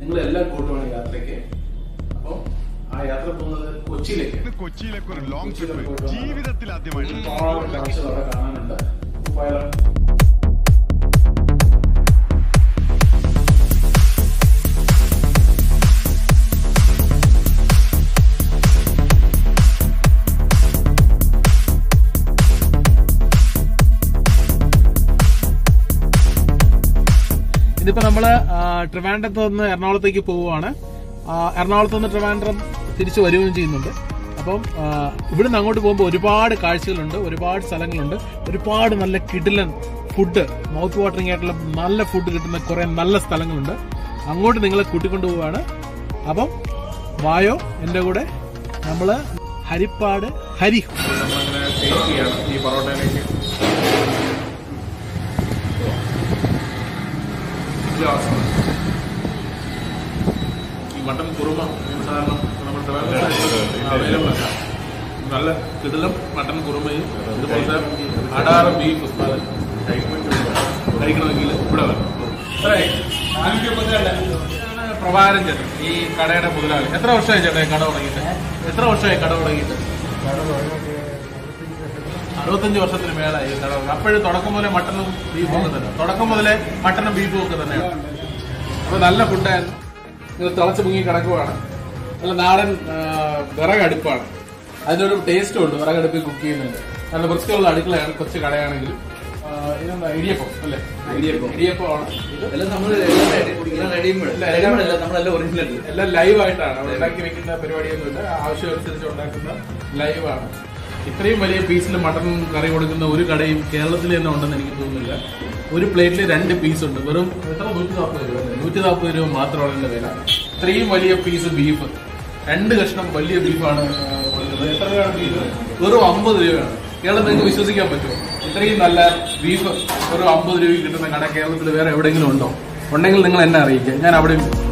നിങ്ങൾ എല്ലാം കൂടുവാണ് യാത്രയ്ക്ക് അപ്പം ആ യാത്ര പോകുന്നത് കൊച്ചിയിലേക്ക് ഇന്ന് കൊച്ചിയിലേക്ക് ഒരു ലോങ് കൊച്ചിയിലേക്ക് ട്രിപ്പ് പോയിട്ട് ജീവിതത്തിൽ ആദ്യമായിട്ട് ഒരുപാട് കാഴ്ചകൾ അവിടെ കാണാനുണ്ട് പോയാലോ? ഇതിപ്പോ നമ്മള് ആ, ട്രിവാൻഡ്രത്ത് നിന്ന് എറണാകുളത്തേക്ക് പോവുകയാണ് ആ, എറണാകുളത്ത് നിന്ന് ട്രിവാൻഡ്രം തിരിച്ചു വരികയും ചെയ്യുന്നുണ്ട് അപ്പം ആ, ഇവിടുന്ന് അങ്ങോട്ട് പോകുമ്പോൾ ഒരുപാട് കാഴ്ചകളുണ്ട് ഒരുപാട് സ്ഥലങ്ങളുണ്ട് ഒരുപാട് നല്ല കിടിലൻ ഫുഡ് മൗത്ത് വാട്ടറിംഗ് ആയിട്ടുള്ള നല്ല ഫുഡ് കിട്ടുന്ന കുറെ നല്ല സ്ഥലങ്ങളുണ്ട് അങ്ങോട്ട് നിങ്ങളെ കൂട്ടിക്കൊണ്ടു പോവാണ് അപ്പം വായോ എന്റെ കൂടെ നമ്മള് ഹരിപ്പാട് ഹരി നമ്മളങ്ങനെ ടേസ്റ്റ് ചെയ്യണം ഈ പൊറോട്ടയിലേക്ക് ഇത് അവസാനം. ഈ മട്ടൻ കുറുമ സാധാരണ നമ്മൾ അവൈലബിൾ അല്ല നല്ല കിടിലം മട്ടൻ കുറുമയും ഇതുപോലത്തെ അടാറ് ബീഫ് കഴിക്കണമെങ്കിൽ ഇവിടെ വരണം അത്രേ. ഇതാണ് പ്രഭാകരൻ ചേട്ടൻ ഈ കടയുടെ മുതലാളി എത്ര വർഷമായി ചേട്ടാ ഈ കട തുടങ്ങിയിട്ട് എത്ര വർഷമായി കട തുടങ്ങിയിട്ട് അറുപത്തഞ്ച് വർഷത്തിന് മേളായി ഈ കട തുടങ്ങി. അപ്പോഴും തുടക്കം മുതലേ മട്ടനും ബീഫും ഒക്കെ തന്നെ തുടക്കം മുതലേ മട്ടനും ബീഫും ഒക്കെ തന്നെയാണ് അപ്പൊ നല്ല ഫുഡായിരുന്നു ഇത് തിളച്ച് മുങ്ങി കിടക്കുവാണ് നല്ല നാടൻ ആ, വിറകടുപ്പാണ് അതിനൊരു ടേസ്റ്റും ഉണ്ട് വിറകടുപ്പിൽ കുക്ക് ചെയ്യുന്നുണ്ട് നല്ല വൃത്തിയുള്ള അടുക്കളയാണ് കൊച്ചു കടയാണെങ്കിലും ആ, ഇതെന്താ ഇടിയപ്പം അല്ലേ ഇടിയപ്പം. ഇടിയപ്പമാണ് ഇത് എല്ലാം നമ്മൾ എല്ലാം റെഡിയുമ്പോൾ എല്ലാം നമ്മളെല്ലാം ഒറിജിനൽ എല്ലാം ലൈവ് ആയിട്ടാണ് അവിടെ ഉണ്ടാക്കി വെക്കുന്ന പരിപാടിയൊന്നുമില്ല ആവശ്യമനുസരിച്ച് ഉണ്ടാക്കുന്ന ലൈവാണ് ഇത്രയും വലിയ പീസിൽ മട്ടൺ കറി കൊടുക്കുന്ന ഒരു കടയും കേരളത്തിൽ തന്നെ ഉണ്ടെന്ന് എനിക്ക് തോന്നുന്നില്ല ഒരു പ്ലേറ്റിൽ രണ്ട് പീസ് ഉണ്ട് വെറും എത്ര നൂറ്റി നാൽപ്പത് രൂപ അല്ലേ? നൂറ്റി നാൽപ്പത് രൂപ മാത്രമാണ് ഇതിന്റെ വില ഇത്രയും വലിയ പീസ് ബീഫ് രണ്ട് കഷ്ണം വലിയ ബീഫാണ് ആ, കൊടുക്കുന്നത് എത്ര രൂപയാണ് ബീഫ് വെറും അമ്പത് രൂപയാണ് കേരളത്തിൽ നിങ്ങൾക്ക് വിശ്വസിക്കാൻ പറ്റുമോ ഇത്രയും നല്ല ബീഫ് വെറും അമ്പത് രൂപയ്ക്ക് കിട്ടുന്ന കട കേരളത്തിൽ വേറെ എവിടെയെങ്കിലും ഉണ്ടോ ഉണ്ടെങ്കിൽ നിങ്ങൾ എന്നെ അറിയിക്കുക ഞാൻ അവിടെ